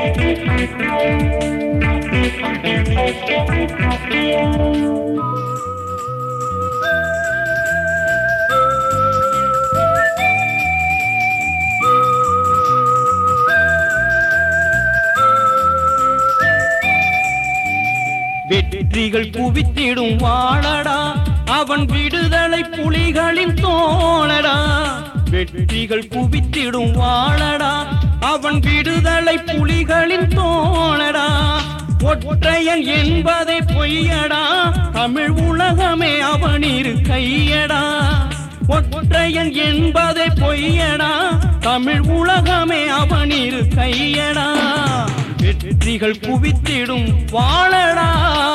வெற்றிகள் குவித்திடும் வாழடா அவன் விடுதலை புலிகளின் தோழடா வெற்றிகள் குவித்திடும் வாழடா அவன் விடுதலை புலிகளின் தோழடா ஒற்றையன் என்பதை பொய்யடா தமிழ் உலகமே அவனிரு கையடா ஒற்றையன் என்பதை பொய்யடா தமிழ் உலகமே அவனிரு கையடா வெற்றிகள் குவித்திடும் வாழடா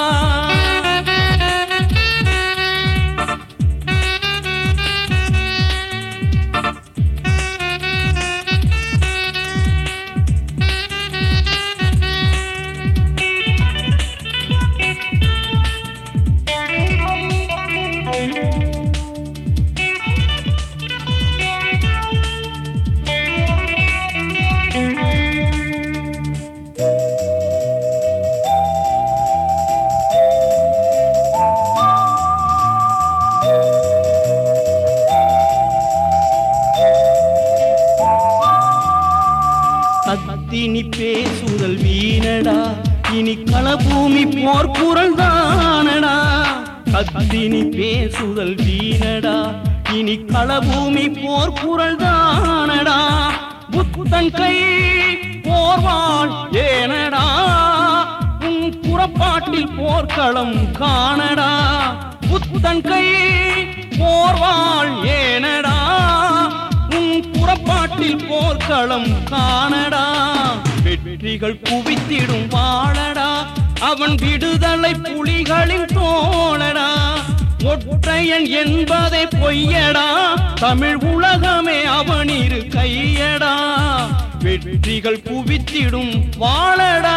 கத்தினி பேசுதல் வீணடா இனி களபூமி போர்க்குரல் தானடா கத்தினி பேசுதல் வீணடா இனி களபூமி போர்க்குரல் தானடா புத்தன் கை போர்வாள் ஏனடா உன் புறப்பாட்டில் போர்க்களம் காணடா புத்தன் கை போர்வாள் ஏனடா உன் புறப்பாட்டில் போர்க்களம் காணடா வெற்றிகள் குவித்திடும் வாழடா அவன் விடுதலை புலிகளின் தோழடா ஒற்றையன் என்பதை பொய்யடா தமிழ் உலகமே அவனிரு கையடா வெற்றிகள் குவித்திடும் வாழடா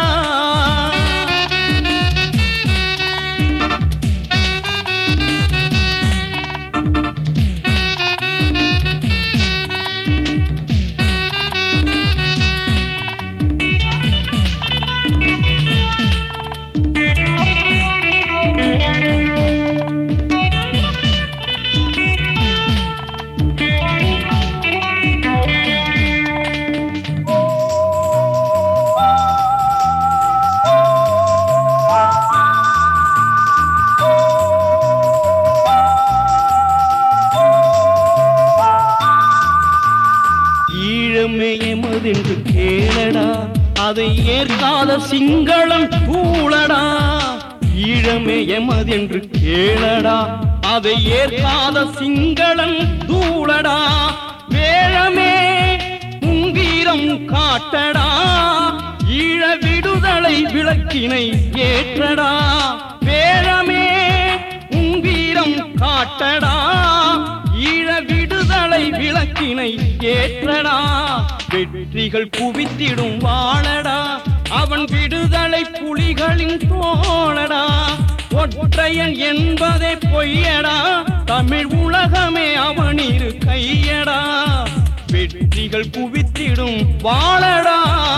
ஈழமே எமதென்று கேளடா அதை ஏற்காத சிங்களம் கூளடா ஈழமே எமதென்று கேளடா அதை ஏற்காத சிங்களம் தூளடா வேழமே உன் வீரம் காட்டடா ஈழ விடுதலை விளக்கினை ஏற்றடா வேழமே உன் வீரம் காட்டடா ஈழ விடுதலை விளக்கினை ஏற்றடா வெற்றிகள் குவித்திடும் வாழடா அவன் விடுதலை புலிகளின் தோழடா ஒற்றையன் என்பதை பொய்யடா தமிழ் உலகமே அவனிரு கையடா வெற்றிகள் குவித்திடும் வாழடா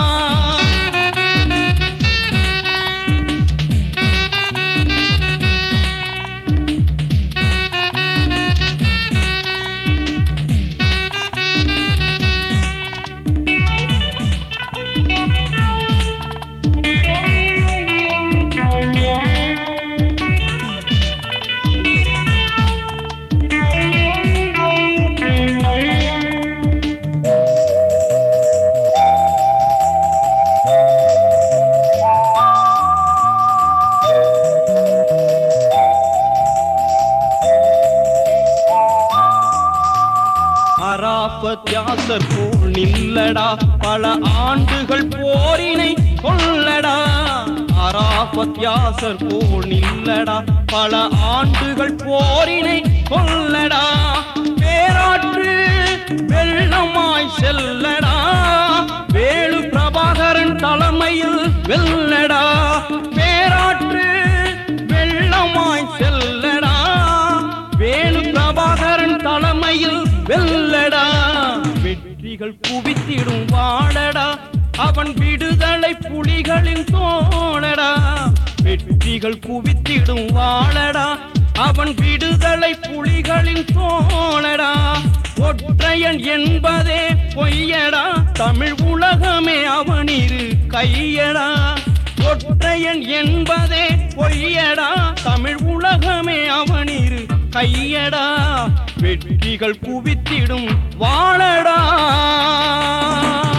அராபத்யாசர் போல் நில்லடா பல ஆண்டுகள் போரினை கொள்ளடா அராபத்யாசர் போல் நில்லடா பல ஆண்டுகள் போரினை கொள்ளடா பேராற்று வெள்ளமாய் செல்லடா வேலு பிரபாகரன் தலைமையில் வெல்லடா பேராற்று வெள்ளமாய் செல்லடா வேலு பிரபாகரன் தலைமையில் வெல்லடா வெற்றிகள் குவித்திடும் வாழடா அவன் விடுதலை புலிகளின் தோழடா வெற்றிகள் குவித்திடும் வாழடா அவன் விடுதலை புலிகளின் தோழடா ஒற்றையன் என்பதே பொய்யடா தமிழ் உலகமே அவனிரு கையடா ஒற்றையன் என்பதே பொய்யடா தமிழ் உலகமே அவனிரு கையடா வெற்றிகள் குவித்திடும் வாழடா